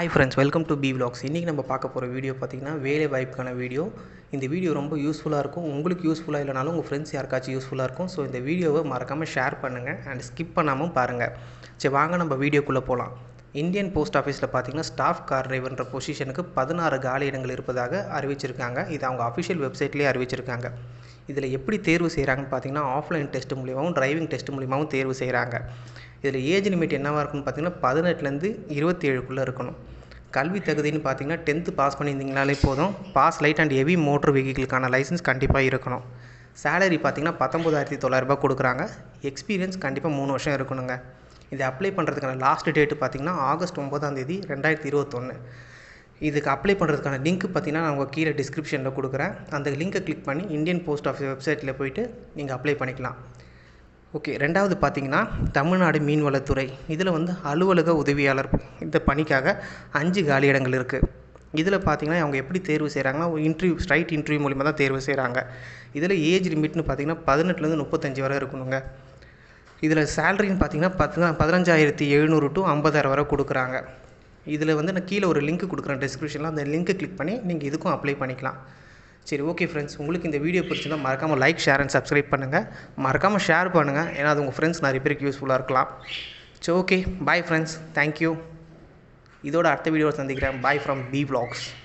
hi friends welcome to B vlogs இன்றைக்கி நம்ம பார்க்க போகிற வீடியோ பார்த்திங்கன்னா வேலை வாய்ப்புக்கான வீடியோ இந்த வீடியோ ரொம்ப யூஸ்ஃபுல்லாக இருக்கும் உங்களுக்கு யூஸ்ஃபுல்லாக இல்லைனாலும் உங்கள் ஃப்ரெண்ட்ஸ் யாருக்காச்சும் யூஸ்ஃபுல்லாக இருக்கும் ஸோ இந்த வீடியோவை மறக்காமல் ஷேர் பண்ணுங்கள் அண்ட் ஸ்கிப் பண்ணாமல் பாருங்கள் சரி வாங்க நம்ம வீடியோக்குள்ளே போகலாம் இந்தியன் போஸ்ட் ஆஃபீஸில் பார்த்தீங்கன்னா ஸ்டாஃப் கார் டிரைவர்ன்ற பொசிஷனுக்கு பதினாறு காலி இடங்கள் இருப்பதாக அறிவிச்சிருக்காங்க இது அவங்க அஃபிஷியல் வெப்சைட்லேயே அறிவிச்சிருக்காங்க இதில் எப்படி தேர்வு செய்கிறாங்கன்னு பார்த்தீங்கன்னா ஆஃப்லைன் டெஸ்ட் மூலியமாகவும் டிரைவிங் டெஸ்ட் மூலியமாகவும் தேர்வு செய்கிறாங்க இதில் ஏஜ் லிமிட் என்னவாக இருக்குன்னு பார்த்தீங்கன்னா பதினெட்டுலேருந்து இருபத்தி ஏழுக்குள்ளே இருக்கணும் கல்வி தகுதின்னு பார்த்தீங்கன்னா டென்த்து பாஸ் பண்ணியிருந்தீங்கனாலே போதும் pass light and heavy motor வெஹிக்கிளுக்கான லைசன்ஸ் கண்டிப்பாக இருக்கணும் சேலரி பார்த்தீங்கன்னா பத்தொம்போதாயிரத்தி தொள்ளாயிரரூபா கொடுக்குறாங்க எக்ஸ்பீரியன்ஸ் கண்டிப்பாக மூணு வருஷம் இருக்கணுங்க இதை அப்ளை பண்ணுறதுக்கான லாஸ்ட் டேட்டு பார்த்தீங்கன்னா ஆகஸ்ட் ஒம்பதாம் தேதி ரெண்டாயிரத்தி இருபத்தொன்று இதுக்கு அப்ளை பண்ணுறதுக்கான லிங்க் பார்த்தீங்கன்னா நான் உங்கள் கீழே டிஸ்கிரிப்ஷனில் கொடுக்குறேன் அந்த லிங்கை கிளிக் பண்ணி இந்தியன் போஸ்ட் ஆஃபீஸ் வெப்சைட்டில் போயிட்டு நீங்கள் அப்ளை பண்ணிக்கலாம் ஓகே ரெண்டாவது பார்த்தீங்கன்னா தமிழ்நாடு மீன்வளத்துறை இதில் வந்து அலுவலக உதவியாளர் இந்த பணிக்காக அஞ்சு காலி இடங்கள் இருக்குது இதில் பார்த்தீங்கன்னா அவங்க எப்படி தேர்வு செய்கிறாங்கன்னா இன்டர்வியூ ஸ்ட்ரைட் இன்டர்வியூ மூலிமா தான் தேர்வு செய்கிறாங்க இதில் ஏஜ் லிமிட்னு பார்த்தீங்கன்னா பதினெட்டுலேருந்து முப்பத்தஞ்சு வரை இருக்கணுங்க இதில் சேலரின்னு பார்த்தீங்கன்னா பத்து பதினஞ்சாயிரத்தி எழுநூறு டு ஐம்பதாயிரம் வரை கொடுக்குறாங்க இதில் வந்து நான் கீழே ஒரு லிங்க் கொடுக்குறேன் டிஸ்கிரிப்ஷனில் அந்த லிங்க்கை கிளிக் பண்ணி நீங்கள் இதுக்கும் அப்ளை பண்ணிக்கலாம் சரி ஓகே ஃப்ரெண்ட்ஸ் உங்களுக்கு இந்த வீடியோ பிடிச்சிருந்தா மறக்காமல் லைக் ஷேர் அண்ட் சப்ஸ்கிரைப் பண்ணுங்கள் மறக்காமல் ஷேர் பண்ணுங்கள் ஏன்னா அது உங்கள் ஃப்ரெண்ட்ஸ் நிறைய பேருக்கு யூஸ்ஃபுல்லாக இருக்கலாம் சரி ஓகே பாய் ஃப்ரெண்ட்ஸ் தேங்க்யூ இதோட அடுத்த வீடியோவில் சந்திக்கிறேன் பாய் ஃப்ரம் பி vlogs